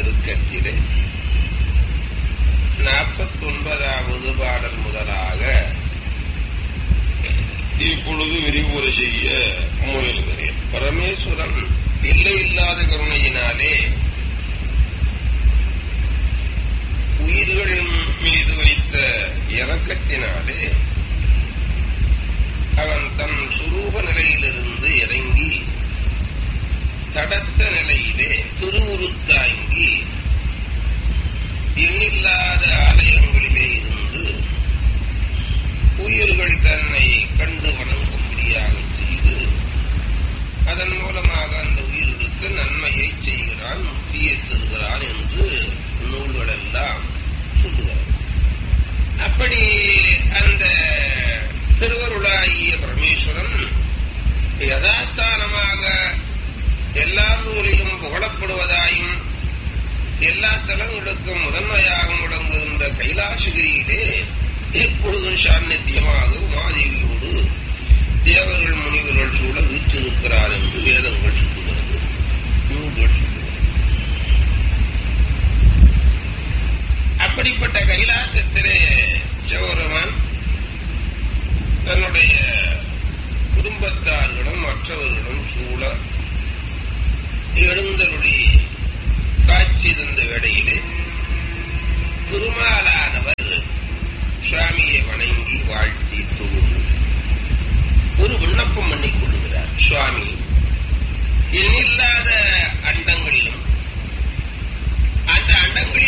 திருக்கத்திலே நாற்பத்தி ஒன்பதாவது பாடல் முதலாக இப்பொழுது விரிவுரை செய்ய முயல்கிறேன் பரமேஸ்வரன் இல்லை இல்லாத கருணையினாலே உயிர்களின் மீது வைத்த இறக்கத்தினாலே அவன் தன் சுரூப நிலையிலிருந்து இறங்கி தடத்த நிலையிலே திருவுருத்தாங்கி எண்ணில்லாத ஆலயங்களிலே இருந்து உயிர்கள் தன்னை கண்டு வணங்கும்படியாக செய்து அதன் மூலமாக அந்த உயிர்களுக்கு நன்மையை செய்கிறான் முக்தியை தருகிறான் என்று நூல்கள் எல்லாம் சொல்லுகிறார் அப்படி அந்த திருவருளாகிய பரமேஸ்வரன் யதாஸ்தானமாக எல்லா நூலிலும் புகழப்படுவதாயும் எல்லா தலங்களுக்கும் முதன்மையாக முழங்குகின்ற கைலாசகிரியிலே எப்பொழுதும் சாநித்தியமாக உமாதேவியோடு தேவர்கள் முனிவர்கள் சூழ வீற்றிருக்கிறார் என்று வேதங்கள் சொல்லுகிறது நூல்கள் சொல்லுகிறது அப்படிப்பட்ட கைலாசத்திலே சிவபெருமான் தன்னுடைய குடும்பத்தார்களும் மற்றவர்களும் சூழ எழுந்தருளி காட்சி தந்த வேளையிலே திருமாலானவர் சுவாமியை வணங்கி வாழ்த்தி தொழுது ஒரு விண்ணப்பம் பண்ணிக் கொள்கிறார் சுவாமி எண்ணில்லா